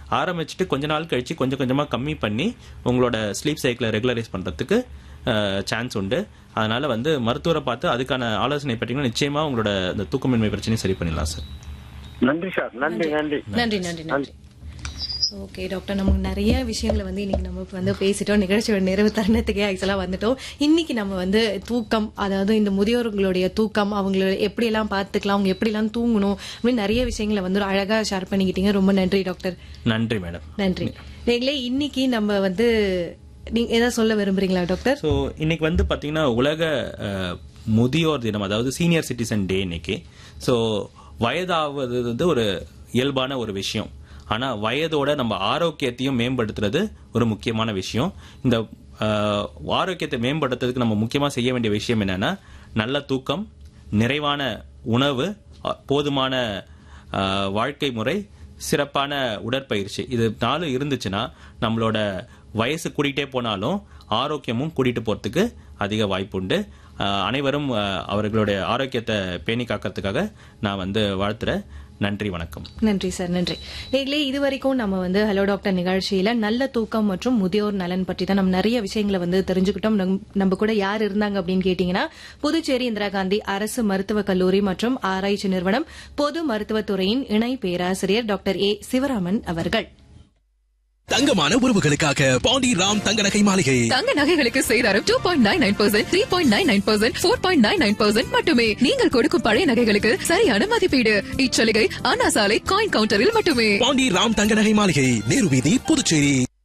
ஆரம்பிச்சுட்டு கொஞ்ச நாள் கழிச்சு கொஞ்சம் கொஞ்சமாக கம்மி பண்ணி உங்களோட ஸ்லீப் சைக்கிளை ரெகுலரைஸ் பண்ணுறதுக்கு சான்ஸ் உண்டு அதனால வந்து மருத்துவரை பார்த்து அதுக்கான ஆலோசனை பெற்றீங்கன்னா நிச்சயமா உங்களோட இந்த தூக்கமின்மை பிரச்சனையை சரி பண்ணிடலாம் சார் நன்றி சார் நன்றி நன்றி நன்றி நன்றி நன்றி ஓகே டாக்டர் நமக்கு நிறைய விஷயங்களை வந்து இன்னைக்கு நம்ம வந்து பேசிட்டோம் நிகழ்ச்சியோட நிறைவு தருணத்துக்கே ஆக்சுவலாக வந்துட்டோம் இன்னைக்கு நம்ம வந்து தூக்கம் அதாவது இந்த முதியோர்களுடைய தூக்கம் அவங்கள எப்படியெல்லாம் பார்த்துக்கலாம் அவங்க எப்படிலாம் தூங்கணும் அப்படின்னு நிறைய விஷயங்களை வந்து ஒரு அழகா ஷேர் பண்ணிக்கிட்டீங்க ரொம்ப நன்றி டாக்டர் நன்றி மேடம் நன்றி நீங்களே இன்னைக்கு நம்ம வந்து நீங்க ஏதாவது சொல்ல விரும்புறீங்களா டாக்டர் ஸோ இன்னைக்கு வந்து பார்த்தீங்கன்னா உலக அஹ், முதியோர் தினம் அதாவது சீனியர் சிட்டிசன் டே இன்னைக்கு ஸோ வயதாவது வந்து ஒரு இயல்பான ஒரு விஷயம் ஆனா வயதோட நம்ம ஆரோக்கியத்தையும் மேம்படுத்துறது ஒரு முக்கியமான விஷயம் இந்த அஹ், ஆரோக்கியத்தை மேம்படுத்துறதுக்கு நம்ம முக்கியமா செய்ய வேண்டிய விஷயம் என்னன்னா நல்ல தூக்கம் நிறைவான உணவு அஹ், போதுமான அஹ், வாழ்க்கை முறை சிறப்பான உடற்பயிற்சி இது நாலு இருந்துச்சுன்னா நம்மளோட வயசு கூட்டிகிட்டே போனாலும் ஆரோக்கியமும் கூட்டிட்டு போறதுக்கு அதிக வாய்ப்புண்டு அஹ், அனைவரும் அஹ், அவர்களுடைய ஆரோக்கியத்தை பேணி காக்கிறதுக்காக நான் வந்து வாழ்த்துறேன் நன்றி வணக்கம் நன்றி சார் நன்றி நீங்களே இது வரைக்கும் நம்ம வந்து ஹலோ டாக்டர் நிகழ்ச்சியில நல்ல தூக்கம் மற்றும் முதியோர் நலன் பற்றி தான் நம்ம நிறைய விஷயங்களை வந்து தெரிஞ்சுக்கிட்டோம் நம்- நம்ம கூட யார் இருந்தாங்க அப்படின்னு கேட்டீங்கன்னா புதுச்சேரி இந்திரா காந்தி அரசு மருத்துவக் கல்லூரி மற்றும் ஆராய்ச்சி நிறுவனம் பொது மருத்துவத்துறையின் இணை பேராசிரியர் டாக்டர் ஏ சிவராமன் அவர்கள் தங்கமான உறவுகளுக்காக பாண்டி ராம் தங்க நகை மாளிகை தங்க நகைகளுக்கு சேதாரம் two point nine nine percent three point nine nine percent four point nine nine percent மட்டுமே நீங்கள் கொடுக்கும் பழைய நகைகளுக்கு சரியான மதிப்பீடு இச்சலுகை அண்ணா சாலை காயின் கவுண்டரில் மட்டுமே பாண்டி ராம் தங்க நகை மாளிகை நேரு வீதி புதுச்சேரி